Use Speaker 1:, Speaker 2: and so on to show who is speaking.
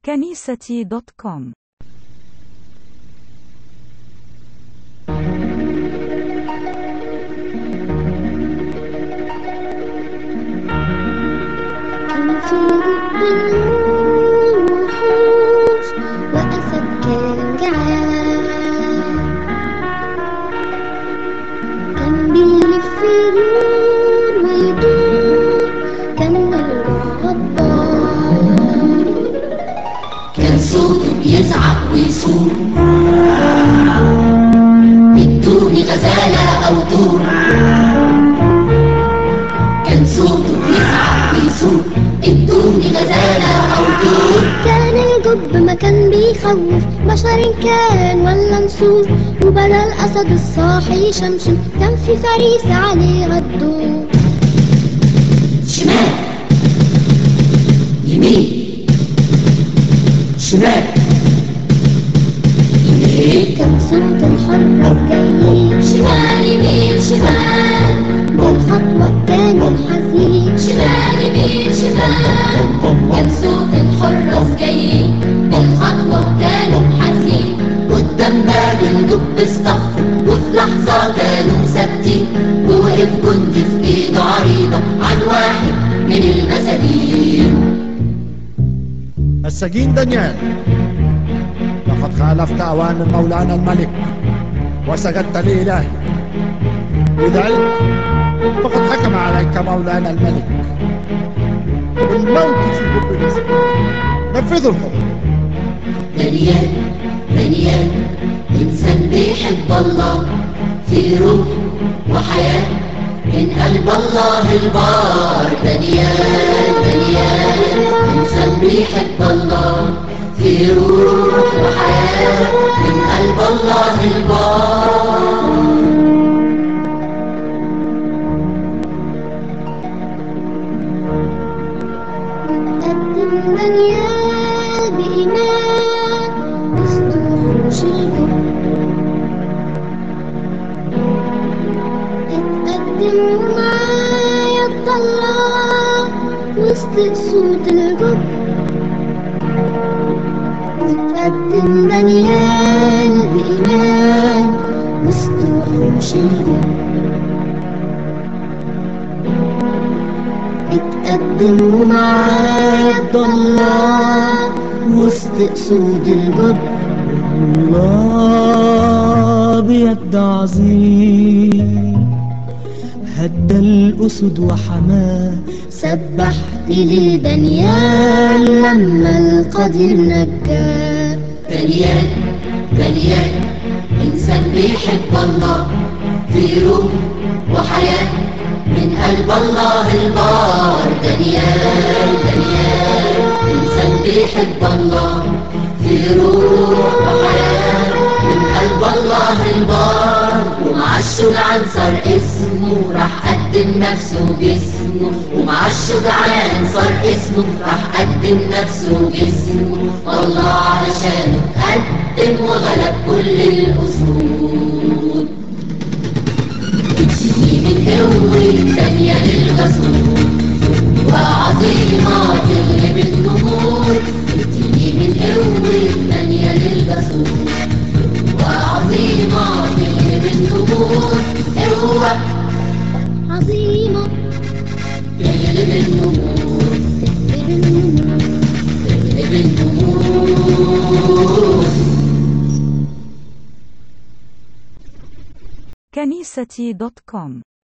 Speaker 1: كنيستي دوت كوم
Speaker 2: كان في بالنور وحوش وأسد كان جعان كان بيلف يدور ويدور كان الغضبان
Speaker 3: كان صوته بيزعق ويصور ادوني غزالة أو دور كان صوته بيزعق ويصور ادوني غزالة أو دور
Speaker 2: كان الجب ما كان بيخوف بشر كان ولا نسور وبدل الأسد الصاحي شمشم كان في فريسة عليها الدور
Speaker 3: شمال يمين شمال يمين
Speaker 2: كان صوت الحرة جاي
Speaker 3: شمال يمين شمال
Speaker 2: بالخطوة التانية الحزين
Speaker 3: شمال يمين شمال كان صوت الحراس جايين بالخطوة التاني حزين قدام باب الدب اصطف وفي لحظة كانوا ثابتين ووقف جندي في ايده عريضة عن واحد من المساجين
Speaker 4: السجين دانيال لقد خالفت أوامر مولانا الملك وسجدت لإلهي لذلك فقد حكم عليك مولانا الملك بالموت في حب الاسم نفذوا الحكم
Speaker 3: دانيال دانيال إنسان بيحب الله في روح وحياة من قلب الله البار دانيال دانيال إنسان بيحب الله في روح وحياة من قلب الله البار
Speaker 2: قدم دانيال بإيمان وسط وحوش الجب اتقدم ومعايا تطلع وسط صوت الجب اتقدم دانيال بإيمان وسط وحوش الجب اتقدم ومعايا تطلع وسط اسود الجب
Speaker 5: الله بيد عظيم هدى الأسد وحماه
Speaker 2: سبحت لدانيال لما القدير نجاه
Speaker 3: دانيال دانيال إنسان بيحب الله في روح وحياة من قلب الله البار دانيال دانيال إنسان بيحب الله في روح وحياة من قلب الله البار ومع الشجعان صار اسمه راح قدم نفسه وجسمه ومع الشجعان صار اسمه راح قدم نفسه وجسمه والله علشانه قدم وغلب كل الأسود بتجي من قوة تانية للغسول وعظيمة تغلب النمور بتجي من قوة تانية للغسول وعظيمة تغلب النمور قوة
Speaker 2: عظيمة
Speaker 3: تغلب النمور تغلب النمور
Speaker 1: كنيستي دوت كوم